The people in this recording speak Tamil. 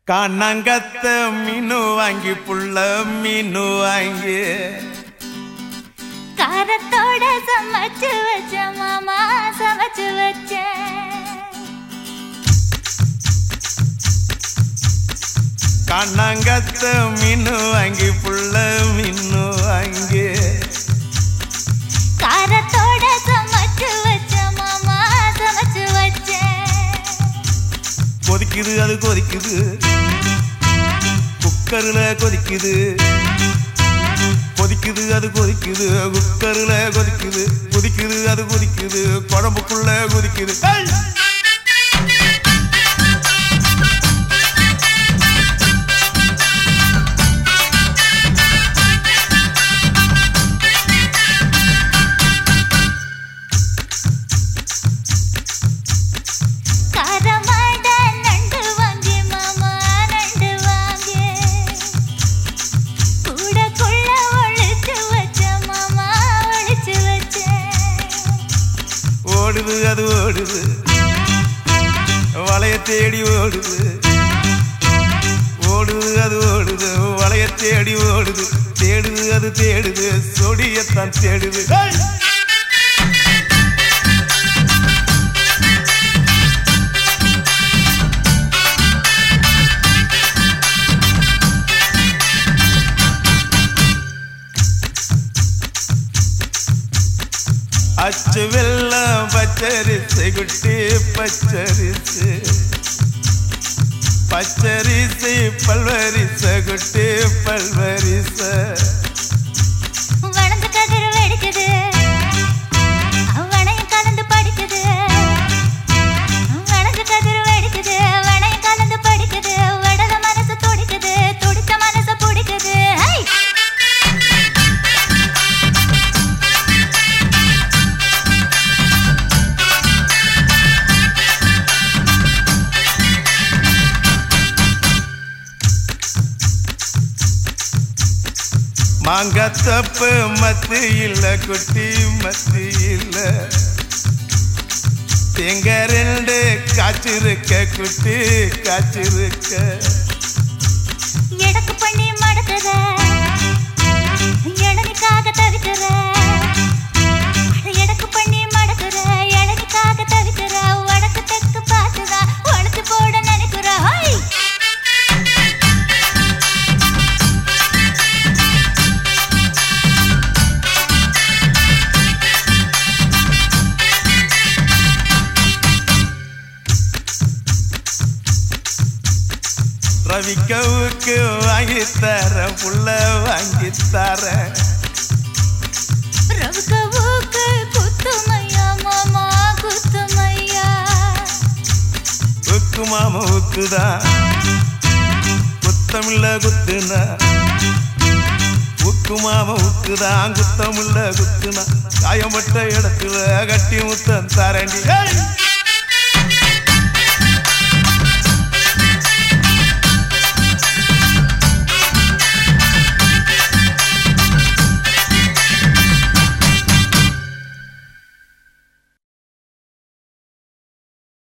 கண்ணங்கத்த மீனு வாங்கி புள்ள மீனு வாங்கி காரத்தோட சமைச்சு வச்ச மாமா சமைச்சு வச்ச கண்ணங்கத்த மீனு வாங்கி புள்ள மீனு வாங்கி காரத்தோட சமைச்சு வச்ச மாமா சமைச்சு வச்ச கொதிக்குது அது கொதிக்குது குக்கர்ல கொதிக்குது கொதிக்குது அது கொதிக்குது குக்கர்ல கொதிக்குது கொதிக்குது அது கொதிக்குது குழம்புக்குள்ள கொதிக்குது ஏய்! காரமாட நண்டு வாங்கி மாமா நண்டு வாங்கி கூடக்குள்ள ஒளிச்சு வச்ச மாமா ஒளிச்சு வச்ச ஓடுது அது ஓடுது வளைய தேடி ஓடுது ஓடுது அது ஓடுது வளைய தேடி ஓடுது தேடுது அது தேடுது சொடியத்தான் தேடுது ஏய்! அச்சு வெள்ளம் பச்சரிசு குட்டி பச்சரிசு பச்சரிசு பல்வரிச குட்டி பல்வரிச வளர்ந்து கதிர் வெடிக்குது வளையம் கலந்து படிக்குது வளர்ந்து கதிர் வெடிக்குது வளையம் கலந்து படிக்குது வடல மனசு துடிக்குது துடிச்ச மனசு பிடிக்குது ஹை! மாங்கத்தப்பு மத்து இல்ல குட்டி மத்து இல்ல தேங்க ரெண்டு காய்ச்சிருக்க குட்டி காய்ச்சிருக்க எடக்கு பண்ணி மடக்குற இளநிக்காக தவிக்கிற எடக்கு பண்ணி மடக்குற இளநிக்காக தவிக்கிற வடக்கு தெற்கு பார்த்துதான் உழைச்சு போட நினைக்கிற ஹை! ரவிக்கவுக்கு வாங்கி தர புள்ள வாங்கி தர ரவுக்கவுக்கு குத்துமையா மாமா குத்துமையா உக்கு மாம உக்குதான் குத்தமில்ல குத்துனா உக்கு மாம உக்குதான் குத்தமில்ல குத்துனா காயப்பட்ட இடத்துல கட்டி முத்தம் தரண்டி ஏய்!